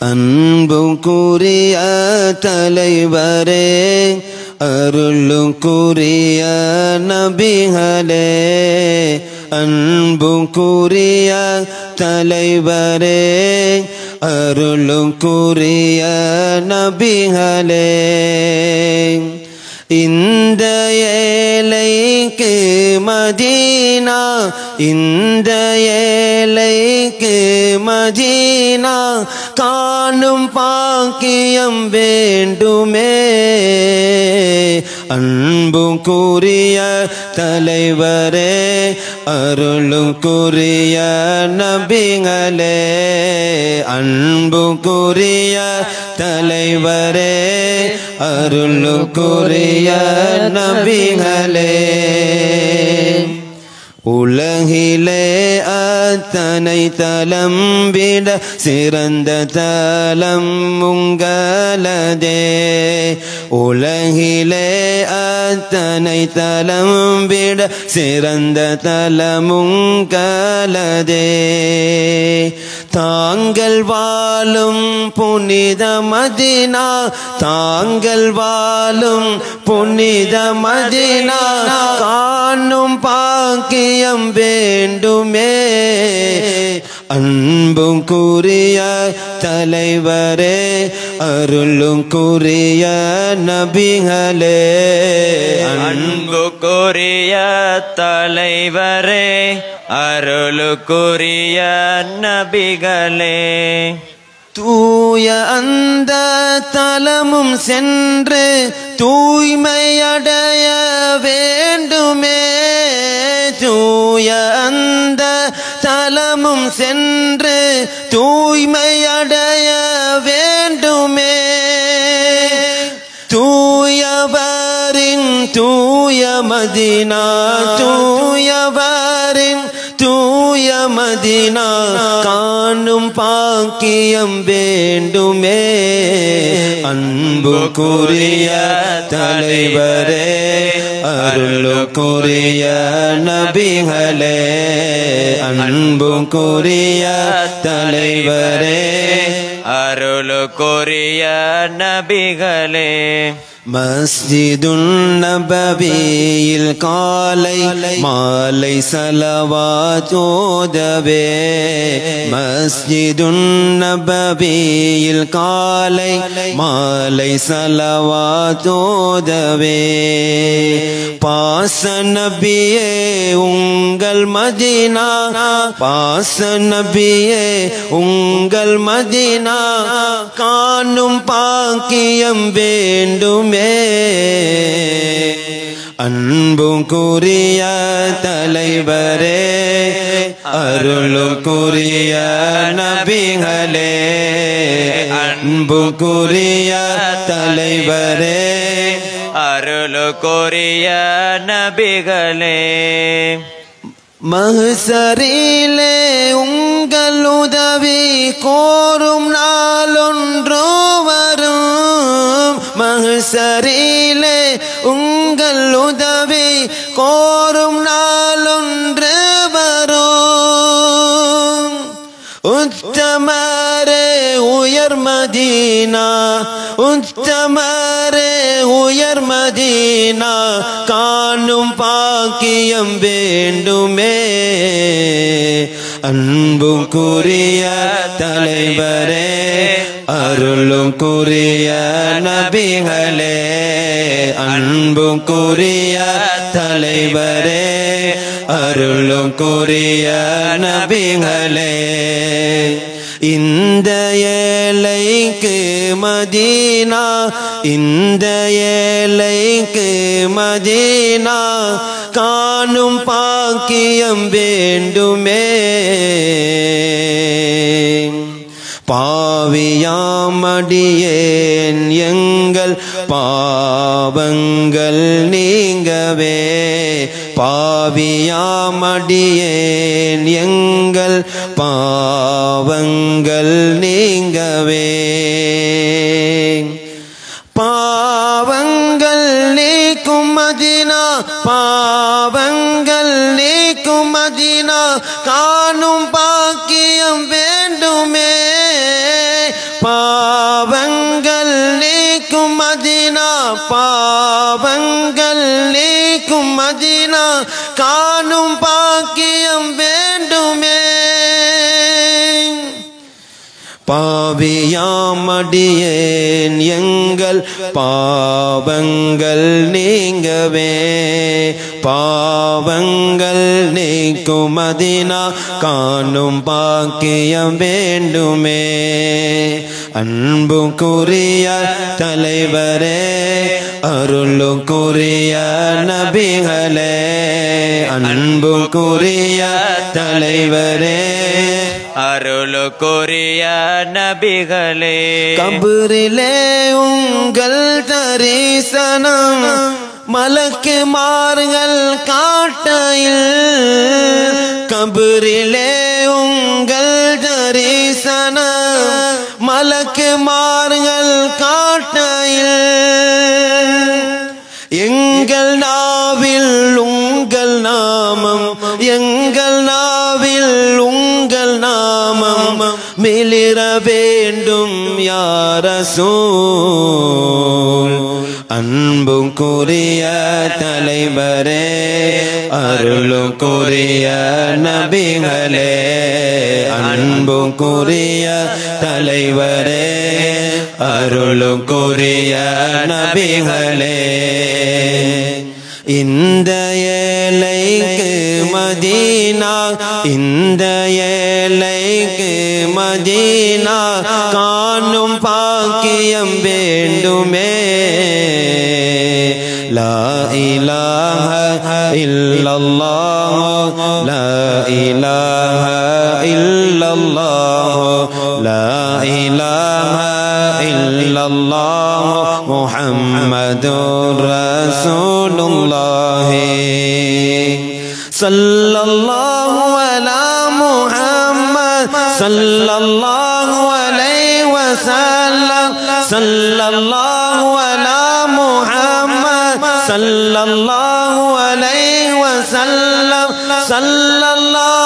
அன்புக்குரிய தலைவரே அருளுக்குரிய நபிகளே அன்புக்குரிய தலைவரே அருளுக்குரிய நபிகளே இந்த ஏழைக்கு மதீனா இந்த ஏழைக்கு மதீனா காணும் பாக்கியம் வேண்டுமே அன்பும் கூறிய தலைவரே அருளும் கூறிய நபிகளே அன்பும் கூறிய தலைவரே அருளுக்குரிய நபிகளே உலகிலே அத்தனை தலம் விட சிறந்த தலம் உங்களதே உலகிலே அத்தனை தலம் விட சிறந்த தலம் உங்களதே தாங்கள் வாழும் புனித மதினா தாங்கள் வாழும் புனித மதினா காணும் பாக்கியம் வேண்டுமே அன்பும் கூறிய தலைவரே அருளும் கூறிய நபிகளே அன்புக்குரிய தலைவரே அருளுக்குரிய நபிகளே தூய அந்த தலமும் சென்று தூய்மையடைய வேண்டுமே தூய அந்த தலமும் சென்று தூய்மையடைய வேண்டுமே தூயவரின் தூய மதினா தூயவரின் தூய மதினா காணும் பாக்கியம் வேண்டுமே அன்பு கூறிய தலைவரே அருளுக்குரிய நபிகளே அன்பு கூறிய தலைவரே அருளுக்குரிய நபிகளே மஸ்ஜிதுன் நபவியில் காலை மாலை சலவாத்தோதவே மஸ்ஜிதுன் நபவியில் காலை மாலை சலவாத்தோதவே பாச நபியே உங்கள் மதினா பாச நபியே உங்கள் மதினா காணும் பாக்கியம் வேண்டுமே அன்பும் கூறிய தலைவரே அருளும் கூறிய நபிகளே அன்பும் கூறிய தலைவரே அருளுக்குரிய நபிகளே மகசரிலே உங்கள் உதவி கோரும் நாளொன்று வரும் மகசரிலே உங்கள் உதவி கோரும் நாளொன்று வரும் உத்தமரே உயர் மதீனா உத்தமரே உயர் மதீனா காணும் பாக்கியம் வேண்டுமே அன்பும் கூறிய தலைவரே அருளும் கூறிய நபிகளே அன்பும் கூறிய தலைவரே அருளும் கூறிய நபிகளே இந்த ஏழைக்கு மதீனா இந்த ஏழைக்கு மதீனா காணும் பாக்கியம் வேண்டுமே பாவியாமடியேன் எங்கள் பாவங்கள் நீங்கவே பாவியாமடியேன் எங்கள் பாவங்கள் நீங்கவே பாவங்கள் நீக்கும் மதினா பாவங்கள் நீக்கும் மதினா காணும் பாக்கியம் வேண்டுமே பா மதினா பாவங்கள் நீக்கும் மதினா காணும் பாக்கியம் வேண்டுமே பாவியாமடியேன் எங்கள் பாவங்கள் நீங்கவே பாவங்கள் நீக்கும் மதினா காணும் பாக்கியம் வேண்டுமே அன்புக்குரிய தலைவரே அருளுக்குரிய நபிகளே அன்புக்குரிய தலைவரே அருளுக்குரிய நபிகளே கபரிலே உங்கள் தரிசனம் மலக்கு மார்கள் காட்டையில் கபரிலே உங்கள் தரிசனம் மலக்கு மார்கள் காட்டையில் எங்கள் நாவில் உங்கள் நாமம் எங்கள் நாவில் உங்கள் நாமம் மிளிர வேண்டும் யாரசூல் அன்புக்குரிய தலைவரே அருளுக்குரிய நபிகளே அன்புக்குரிய தலைவரே அருளுக்குரிய நபிகளே இந்த ஏழைக்கு மதீனா இந்த ஏழைக்கு மதீனா காணும் பாக்கியம் வேண்டுமே லா இலாஹ இல்லல்லாஹ் லா இலாஹ இல்லல்லாஹ் லா இலாஹ இல்லல்லாஹ் முஹம்மதுர் ரசூலுல்லாஹ் சல்லல்லாஹு அலா முஹம்மத் சல்லல்லாஹு அலைஹி வஸல்லம் சல்லல்லாஹு அலா முஹம்மத் சல்லல்லாஹு அலைஹி வஸல்லம் சல்லல்லாஹு